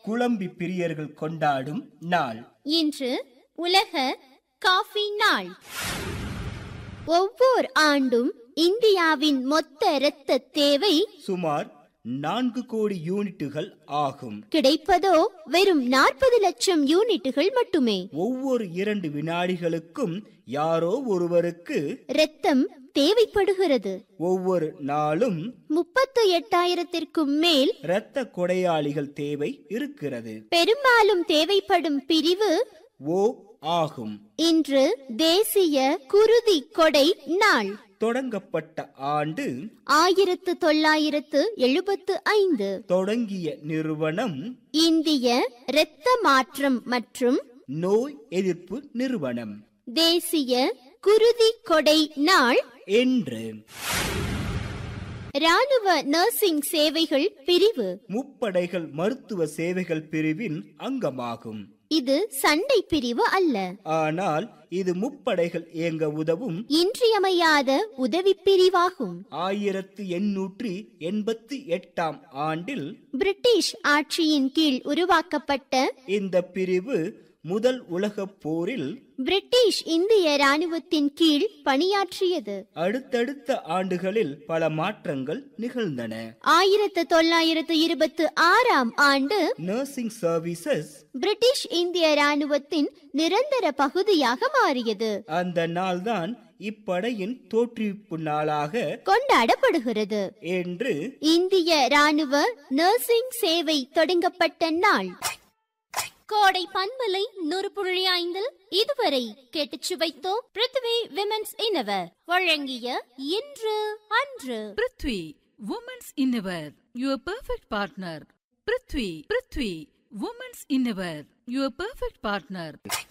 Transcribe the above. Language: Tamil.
குழம்பி பிரியர்கள் கொண்டாடும் நாள் இன்று உலக காஃபி நாள் ஒவ்வொரு ஆண்டும் இந்தியாவின் மொத்த இரத்த தேவை சுமார் நான்கு கோடி யூனிட்டுகள் ஆகும் கிடைப்பதோ வெறும் நாற்பது லட்சம் யூனிட்டுகள் மட்டுமே ஒவ்வொரு இரண்டு வினாடிகளுக்கும் யாரோ ஒருவருக்கு இரத்தம் தேவைப்படுகிறது ஒவ்வொரு நாளும் முப்பத்து எட்டாயிரத்திற்கும் மேல் இரத்த கொடையாளிகள் தேவை இருக்கிறது பெரும்பாலும் தேவைப்படும் பிரிவு ஓ ஆகும் இன்று தேசிய குருதி கொடை நாள் தொடங்கப்பட்ட ஆண்டு ஆயிரத்து தொள்ளாயிரத்து எழுபத்து ஐந்து தொடங்கிய நிறுவனம் இந்திய இரத்த மாற்றம் மற்றும் நோய் எதிர்ப்பு நிறுவனம் தேசிய குருதி கொடை நாள் என்று ராணுவ நர்சிங் சேவைகள் பிரிவு முப்படைகள் மருத்துவ சேவைகள் பிரிவின் அங்கமாகும் இது சண்டை பிரிவு அல்ல ஆனால் இது முப்படைகள் இயங்க உதவும் இன்றியமையாத உதவி பிரிவாகும் ஆயிரத்து எண்ணூற்றி எண்பத்தி எட்டாம் ஆண்டில் பிரிட்டிஷ் ஆட்சியின் கீழ் உருவாக்கப்பட்ட இந்த பிரிவு முதல் உலகப் போரில் பிரிட்டிஷ் இந்திய ராணுவத்தின் கீழ் பணியாற்றியது அடுத்தடுத்த ஆண்டுகளில் பல மாற்றங்கள் நிகழ்ந்தன ஆயிரத்து தொள்ளாயிரத்து இருபத்து ஆறாம் ஆண்டு நர்சிங் சர்வீசஸ் பிரிட்டிஷ் இந்திய ராணுவத்தின் நிரந்தர பகுதியாக மாறியது அந்த நாள்தான் இப்படையின் தோற்றுவிப்பு நாளாக கொண்டாடப்படுகிறது என்று இந்திய ராணுவ நர்சிங் சேவை தொடங்கப்பட்ட நாள் கோடை பண்பலை நூறு புள்ளி ஐந்தில் இதுவரை கேட்டுச் சுவைத்தோம் பிருத்வி விமென்ஸ் இனவர் வழங்கிய இன்று அன்று prithvi women's innerwear your perfect partner prithvi prithvi women's innerwear your perfect partner